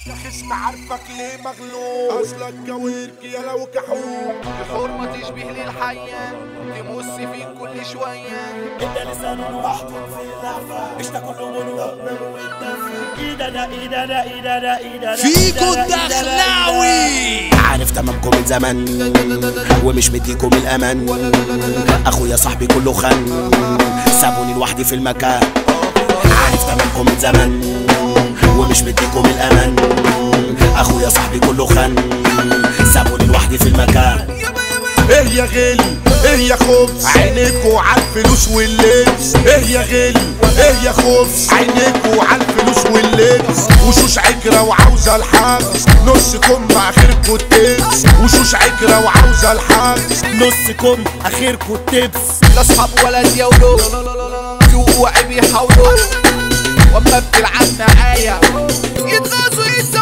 يا خصم عارفك ليه مغلوب اصلك كويرك يا لو كحوم الحرمة تشبه للحية تمص فيك كل شوية انت لسان محطوط في اللهفة اشتكوا الامور واغنموا والدفة ايدنا ايدنا ايدنا ايدنا فيكو إيدنا، إيدنا، الدخلاوي عارف تمامكم من زمان ومش مديكم الامان اخويا صاحبي كله خان سابوني لوحدي في المكان عارف تمامكم من زمان ومش مديكم الامان اخويا صاحبي كله خان سابوني لوحدي في المكان ايه يا غالي ايه يا خبز عينيكوا على الفلوس واللبس ايه يا غالي ايه يا خبز عينيكوا على الفلوس واللبس وشوش عكرة وعاوزة الحبس نص كم اخركوا التبس وشوش عكرة وعاوزة الحبس نصكم اخركم التبس لا اصحاب ولا ديولو ذوق وعيب يحاولوا واما بتلعب معايا يتغاظوا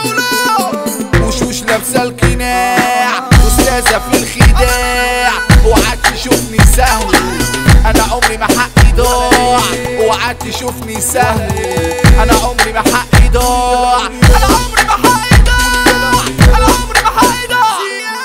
يتسولوا وشوش لابسه القناع استاذه في الخداع اوعى تشوفني سهل انا عمري ما حقي ضاع اوعى تشوفني سهل انا عمري ما حقي ضاع انا عمري ما حقي ضاع انا عمري ما حقي ضاع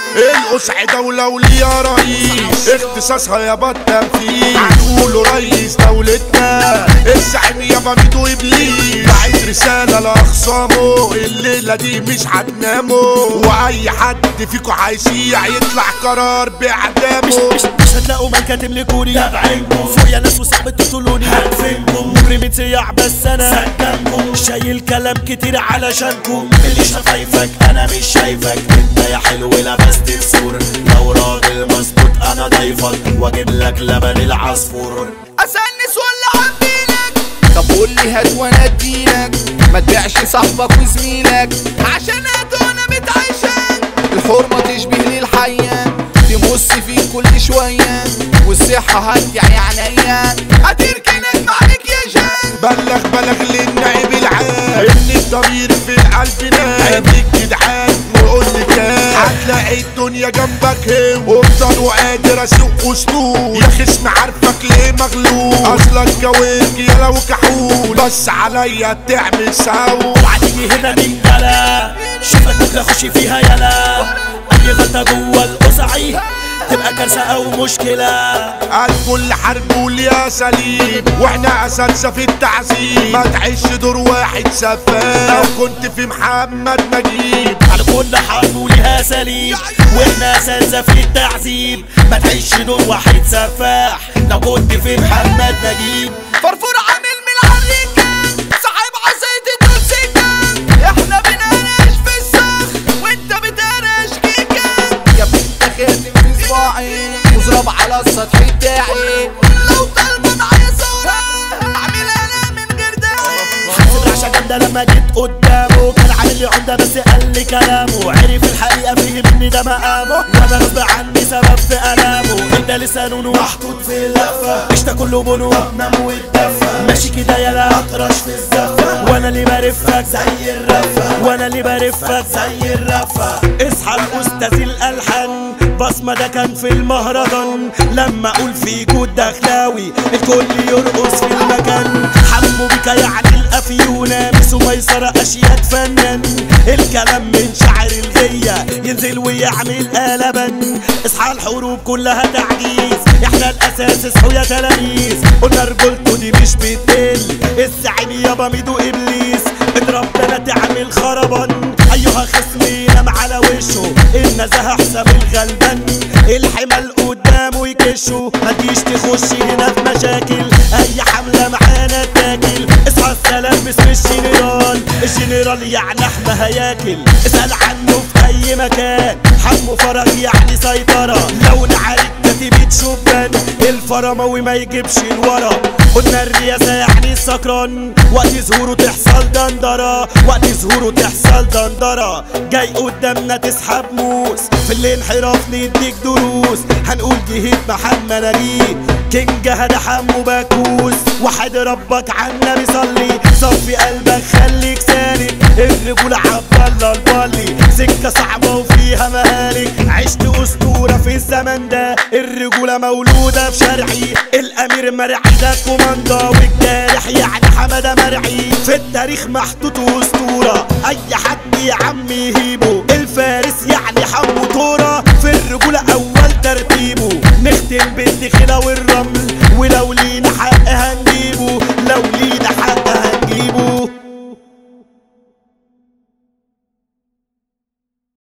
القصع دولة وليا رئيس اختصاصها يابا التنفيذ هنقوله رئيس دولتنا الزعيم يابا ميدو ابليس بعت رسالة لاخصامه الليلة دي مش هتناموا واي حد فيكو هيسيع يطلع قرار باعدامه مش مش هتلاقوا ملكة تملكوني تابعينكم فوق يا ناس وصعب تقتلوني هدفنكم مجرم صياع بس انا سكنكم شايل كلام كتير علشانكم اللي شفايفك انا مش شايفك انت يا حلو لبست السور لو راجل مظبوط انا ضيفك واجيب لك لبن العصفور اسنس ولا عبيلك طب قول لي هات وانا اديلك ما تبيعش صاحبك وزميلك عشان هات وانا متعشان الحرمه تشبه للحيه تمص فيك كل شويه والصحه هتجع يا عينيا هتركنك معاك يا جان بلغ بلغ للنائب العام ان الضمير في القلب نام الجدعان وقول لي كام هتلاقي الدنيا جنبك هم وافضل وقادر اسوق اسلوب يا خصم عارفك ليه مغلوب اصلك كويرك يا لو كحول بس عليا تعمل سو وهتيجي هنا من جلا شوفك بكره خش فيها يلا اي غلطه جوه القصعي تبقى كارثه او مشكله قال كل حرب وليا سليم واحنا اساتذه في التعذيب ما تعيش دور واحد سفاح لو كنت في محمد نجيب على كل حرب وليها سليم واحنا اساتذه في التعذيب ما تعيش دور واحد سفاح لو كنت في محمد نجيب فرفور عامل من العريكة صاحب عصاية الدوسيكا احنا بنقرش في الصخ وانت بتقرش كيكا يا ابني انت خاتم في صباعي مضرب على السطح بتاعي لو طالبة معايا صورة اعمل انا من غير داعي حاسب رعشه جامده لما جيت قدامه كان عامل لي عمده بس قال لي كلامه عرف الحقيقه فهم ان ده مقامه وانا غصب عني سبب في الامه انت لسانه محطوط في اللفه اشتا كله بنو وابنم والدفه ماشي كده يلا اطرش في الزفه وانا اللي برفك زي الرفه وانا اللي برفك زي الرفه اصحى الاستاذ الالحان بصمة ده كان في المهرجان لما اقول فيكو الدخلاوي الكل يرقص في المكان حمو بك يعني الافيونة ميسو ميسرة اشياء فنان الكلام من شعر الغية ينزل ويعمل قلبا اصحى الحروب كلها تعجيز احنا الاساس اصحوا يا تلاميذ قلنا رجولته دي مش بتقل الزعيم يابا ميدو ابليس اضرب ده تعمل خربان ايها خصمي نام على وشه النزاهة حساب الغلبان الحمل قدامه يكشوا ما تجيش تخش هنا في مشاكل اي حملة معانا تاكل اصحى السلام باسم الجنرال الجنرال يعني احنا هياكل اسأل عنه في اي مكان حمو فرج يعني سيطرة لو نعالج كتيبة شبان الفرماوي ما يجيبش الورا قلنا الرياسة يعني السكران وقت ظهوره تحصل دندرة وقت ظهوره تحصل دندرة جاي قدامنا تسحب موس في الانحراف نديك دروس هنقول جهيد محمد نجيب كينج هذا حمو باكوس وحد ربك عنا بيصلي صفي قلبك خليك سالك الرجولة عبد الله البلي سكة صعبة وفيها مهالك عشت أسطورة في الزمن ده الرجولة الرجولة مولودة في شرعي الامير مرعي ده كوماندا والجارح يعني حمادة مرعي في التاريخ محطوط اسطورة اي حد يا عم يهيبه الفارس يعني حمو تورة في الرجولة اول ترتيبه نختم بالدخلة والرمل ولو لينا حق